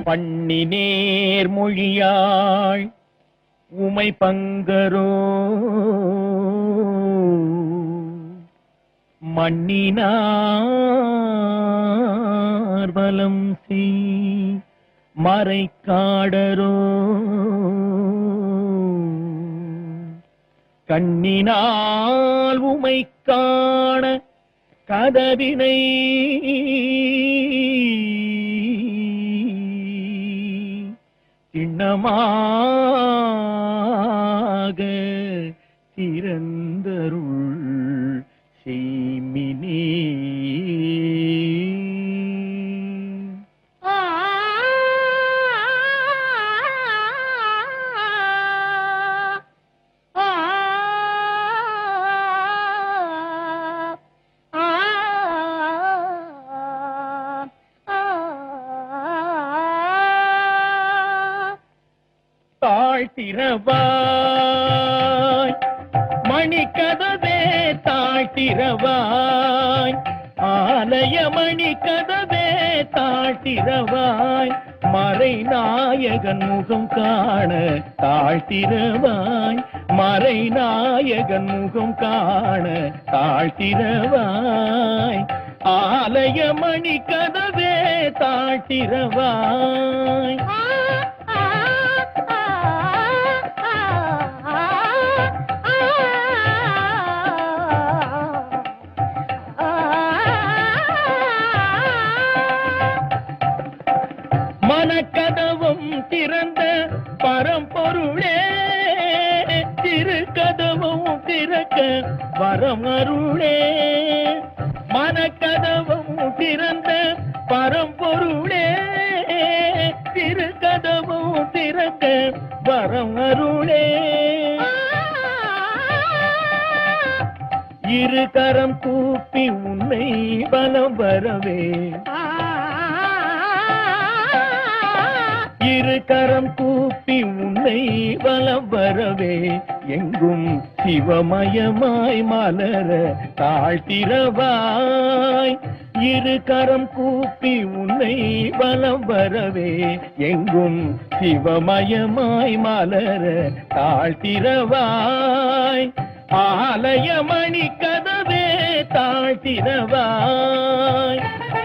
பண்ணி நேர் மொழியாள் உமை பங்கரோ மண்ணினார் பலம் செய் மறைக்காடரோ கண்ணினால் உமை காண கதவினை சின்னமாக திறந்தருள் செய்மினே தாழ்த்திரவாய் மணிக்கதவே தாழ்த்திரவாய் ஆலய மணிக்கதவே தாழ்த்திரவாய் மறை நாயகன் முகம் காண தாழ்த்திரவாய் மறை நாயகன் முகம் காண தாழ்த்திரவாய் ஆலய மணிக்கதவே தாழ்த்திரவாய் மனக்கதவும் திறந்த பரம்பொருளே திருக்கதவும் திறக்க வரம் அருளே மனக்கதவும் திறந்த பரம்பொருளே திருக்கதவும் திறக்க வரம் அருளே இரு கரம் கூப்பி உன்னை பலம் வரவே இரு கரம் கூப்பி உன்னை வலம் வரவே எங்கும் சிவமயமாய் மலர தாழ்த்திரவாய் இரு கரம் கூப்பி உன்னை வலம் வரவே எங்கும் சிவமயமாய் மலர தாழ்த்திரவாய் ஆலயமணி கதவே தாழ்த்திரவாய்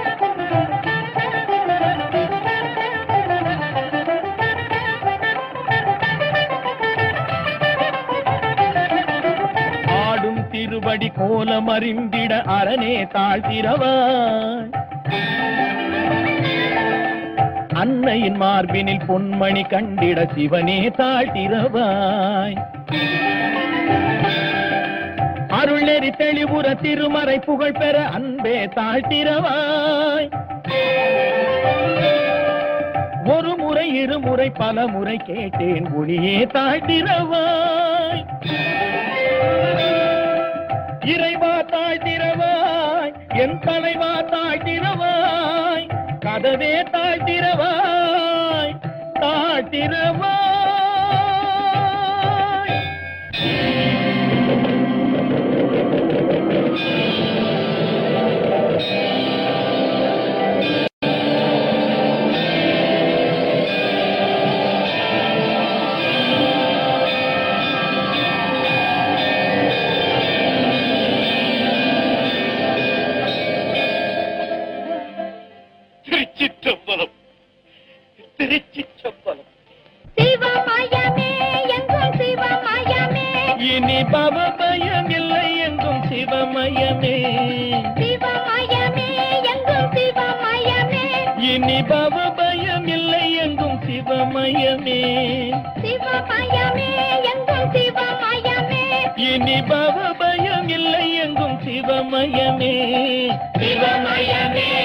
ஆடும் திருவடி கோலம் அறிந்திட அரணே தாழ்த்திரவாய் அன்னையின் மார்பினில் பொன்மணி கண்டிட சிவனே தாழ்த்திரவாய் அருள் நெறி தெளிவுற திருமறை புகழ் பெற அன்பே தாழ்த்திரவாய் ஒரு முறை இருமுறை பல முறை கேட்டேன் ஒளியே தாழ்த்திரவாய் இறைவா தாழ்த்திரவாய் என் தலைவா தாழ்த்திரவாய் கதவே தாழ்த்திரவாய் தாழ்த்திரவாய் திருச்சிற்றம்பலம் திருச்சிற்றம்பலம் சிவமயமே எங்கும் சிவமயமே இனி பவபயம் இல்லை எங்கும் சிவமயமே சிவமயமே எங்கும் சிவமயமே இனி பவபயம் இல்லை எங்கும் சிவமயமே சிவமயமே எங்கும் சிவமயமே இனி பவபயம் இல்லை எங்கும் சிவமயமே சிவமயமே